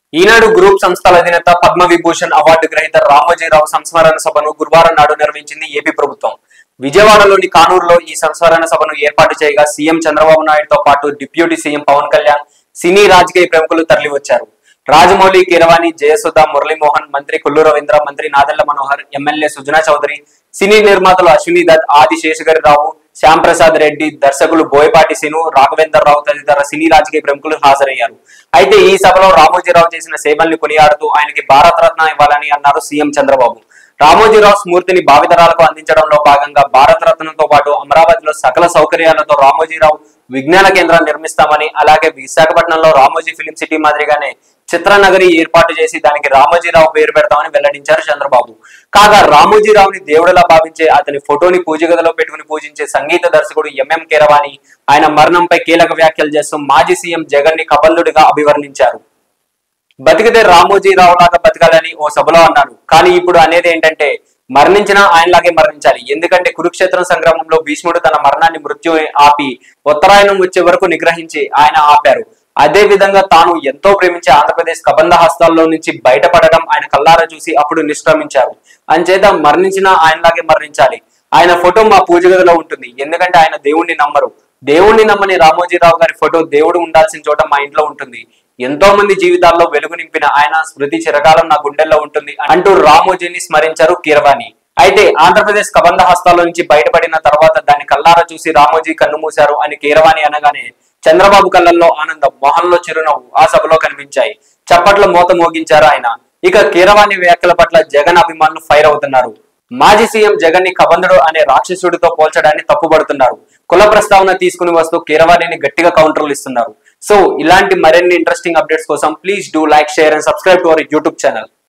ఈనాడు group సంస్థల అధినేత Padma Vibhushan award గ్రహీత రామోజీరావు సంస్మరణ సభను గురువారం నాడు నిర్వహించింది ఏపీ ప్రభుత్వం విజయవాడలోని కానూరులో ఈ సంస్మరణ సభను ఏర్పాటు చేయగా సీఎం చంద్రబాబు నాయుడుతో పాటు deputy CM Pawan Kalyan cine రాజకీయ ప్రముఖులు తరలివచ్చారు రాజమౌళి కీరవాణి జయసుధ మురళీమోహన్ మంత్రి కొల్లు రవీంద్ర మంత్రి నాదెళ్ల మనోహర్ ఎమ్మెల్యే సుజనా చౌదరి సినీ నిర్మాతలు అశ్విని దత్ ఆది శేషగిరి రావు శ్యామ్ ప్రసాద్ రెడ్డి దర్శకులు బోయపాటి సిను రాఘవేందర్ రావు తదితర సినీ రాజకీయ ప్రముఖులు హాజరయ్యారు అయితే ఈ సభలో రామోజీరావు చేసిన సేవల్ని కొనియాడుతూ ఆయనకి భారతరత్న ఇవ్వాలని అన్నారు సీఎం చంద్రబాబు రామోజీరావు స్మూర్తిని భావితరాలకు అందించడంలో భాగంగా భారతరత్నంతో పాటు అమరావతిలో సకల సౌకర్యాలతో రామోజీరావు విజ్ఞాన కేంద్రం నిర్మిస్తామని అలాగే విశాఖపట్నంలో రామోజీ ఫిలిం సిటీ మాదిరిగానే చిత్రనగరి ఏర్పాటు చేసి దానికి రామోజీరావు పేరు పెడతామని వెల్లడించారు చంద్రబాబు కాగా రామోజీరావుని దేవుడిలా భావించే అతని ఫోటోని పూజ గదిలో పెట్టుకుని పూజించే సంగీత దర్శకుడు ఎంఎం కీరవాణి ఆయన మరణంపై కీలక వ్యాఖ్యలు చేస్తూ మాజీ సీఎం జగన్ ని కబల్లుడిగా అభివర్ణించారు బతికితే రామోజీరావు లాగా బతకాలని ఓ సభలో అన్నాడు కానీ ఇప్పుడు అనేది ఏంటంటే మరణించినా ఆయనలాగే మరణించాలి ఎందుకంటే కురుక్షేత్రం సంగ్రామంలో భీష్ముడు తన మరణాన్ని మృత్యు ఆపి ఉత్తరాయణం వచ్చే వరకు నిగ్రహించి ఆయన ఆపారు అదే విధంగా తాను ఎంతో ప్రేమించే ఆంధ్రప్రదేశ్ కబంధ హస్తాల్లో నుంచి బయటపడడం ఆయన కల్లారా చూసి అప్పుడు నిష్క్రమించారు అంచేత మరణించినా ఆయనలాగే మరణించాలి ఆయన ఫోటో మా పూజ గదిలో ఉంటుంది ఎందుకంటే ఆయన దేవుణ్ణి నమ్మరు దేవుణ్ణి నమ్మని రామోజీరావు గారి ఫోటో దేవుడు ఉండాల్సిన చోట మా ఇంట్లో ఉంటుంది ఎంతో మంది జీవితాల్లో వెలుగు నింపిన ఆయన స్మృతి చిరకాలం నా గుండెల్లో ఉంటుంది అంటూ రామోజీని స్మరించారు కీరవాణి అయితే ఆంధ్రప్రదేశ్ కబంధ హస్తాల నుంచి బయటపడిన తర్వాత దాన్ని కల్లారా చూసి రామోజీ కన్నుమూశారు అని కీరవాణి అనగానే చంద్రబాబు కళ్ళల్లో ఆనందం మొహంలో చిరునవ్వు ఆ సభలో కనిపించాయి చప్పట్ల మోత మోగించారు ఆయన ఇక కీరవాణి వ్యాఖ్యల పట్ల జగన్ అభిమానులు ఫైర్ అవుతున్నారు మాజీ సీఎం జగన్ ని కబంధుడు అనే రాక్షసుడితో పోల్చడాన్ని తప్పుపడుతున్నారు కుల ప్రస్తావన తీసుకుని వస్తూ కీరవాణిని గట్టిగా కౌంటర్లు ఇస్తున్నారు సో ఇలాంటి మరిన్ని ఇంట్రెస్టింగ్ అప్డేట్స్ కోసం please do like share and subscribe to our YouTube channel